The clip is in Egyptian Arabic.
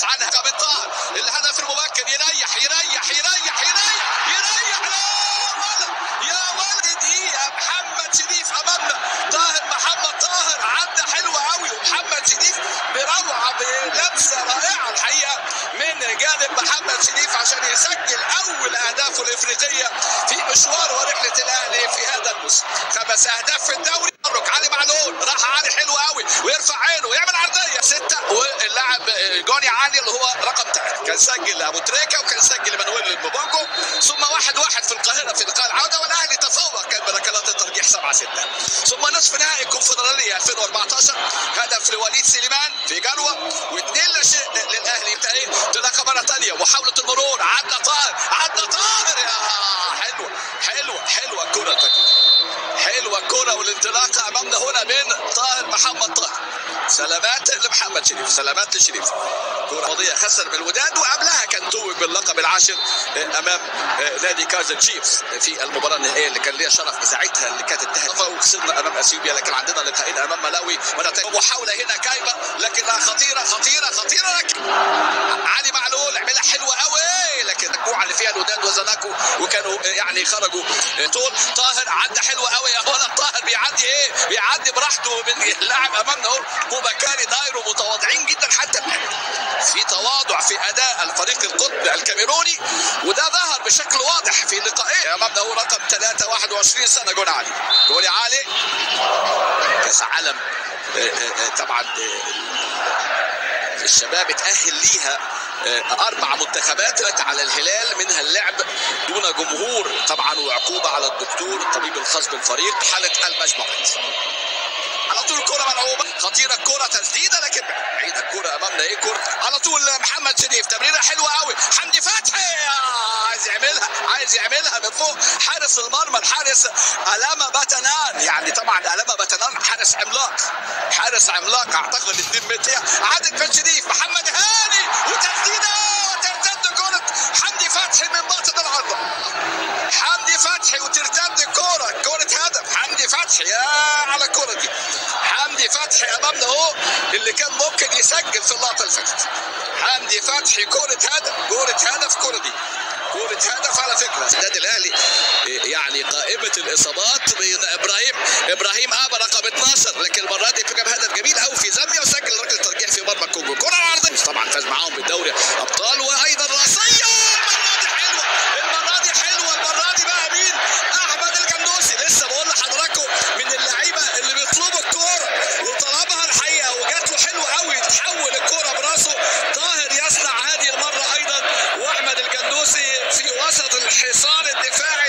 الحديث عنها من طاهر الهدف المبكر يريح يريح يريح يريح يريح يا ولد يا ولد يا محمد شريف امامنا طاهر محمد طاهر عدى حلوه قوي ومحمد شريف بروعه بلمسه رائعه الحقيقه من جانب محمد شريف عشان يسجل اول اهدافه الافريقيه في مشوار ورحله الاهلي في هذا الموسم خمس اهداف في الدوري تحرك علي معلول راح علي حلو قوي ويرفع عينه ويعمل عرضيه سته واللاعب جوني علي اللي هو رقم ثلاثه كان سجل ابو تريكه وكان سجل مانويل المبونجو ثم واحد واحد في القاهره في لقاء العوده والاهلي تفوق كان بركلات الترجيح 7 6 ثم نصف نهائي الكونفدراليه 2014 هدف لوليد سليمان في جلوه واثنين لا شيء للاهلي انتهى تلاقى مره ثانيه محاوله المرور عدى طاهر عدى طاهر يا حلوه حلوه حلوه الكره حلوه الكره والانطلاقه امامنا هنا من طاهر محمد طاهر سلامات لمحمد شريف سلامات لشريف كرة قضية خسر من الوداد وقبلها كان توج باللقب العاشر امام نادي كايزر تشيفز في المباراة النهائية اللي كان ليها شرف بساعتها اللي كانت انتهت وخسرنا امام اثيوبيا لكن عندنا لقاءين امام ملاوي محاولة هنا كايبة لكنها خطيرة خطيرة خطيرة لكن علي معلول عملها حلوة قوي لكن المجموعة اللي فيها الوداد وزناكو وكانوا يعني خرجوا طول طاهر عدى حلوة قوي يا ولد طاهر بيعدي ايه بيعدي براحته من اللاعب امامنا اهو بوبكاري دايرو متواضعين جدا حتى في تواضع في اداء الفريق القطب الكاميروني وده ظهر بشكل واضح في لقائين امامنا هو رقم 3 21 سنه جون علي جون علي كاس عالم طبعا الشباب اتاهل ليها اربع منتخبات على الهلال منها اللعب دون جمهور طبعا وعقوبه على الدكتور الطبيب الخاص بالفريق حاله المجموعات على طول الكرة ملعوبة خطيرة الكرة تسديدة لكن بعيدة الكرة أمامنا إيه كرة على طول محمد شريف تمريرة حلوة قوي حمدي فتحي عايز يعملها عايز يعملها من فوق حارس المرمى الحارس ألاما باتنان يعني طبعا ألاما باتنان حارس عملاق حارس عملاق أعتقد 2 متر عادل بن شريف محمد هاني وتسديدة وترتد كرة حمدي فتحي من باطن العرض حمدي فتحي وترتد الكرة كرة هدف حمدي فتحي يا على الكرة دي حمدي فتحي امامنا اهو اللي كان ممكن يسجل في اللقطه اللي فاتت حمدي فتحي كرة هدف كرة هدف كرة دي كرة هدف على فكرة النادي الاهلي يعني قائمة الاصابات بين ابراهيم ابراهيم ابا رقم 12 لكن المرة دي جاب هدف جميل قوي في زاوية وسجل ركلة ترجيح في مرمى الكونجو كرة عرضية طبعا فاز معاهم بالدوري ابطال وايضا راسية المرة دي حلوة المرة دي بقى مين احمد الجندوسي لسه بقول لحضراتكم من اللعيبة اللي بيطلبوا الكورة وطلبها الحقيقة وجات له حلو قوي تحول الكورة براسه طاهر يصنع هذه المرة ايضا واحمد الجندوسي في وسط الحصار الدفاعي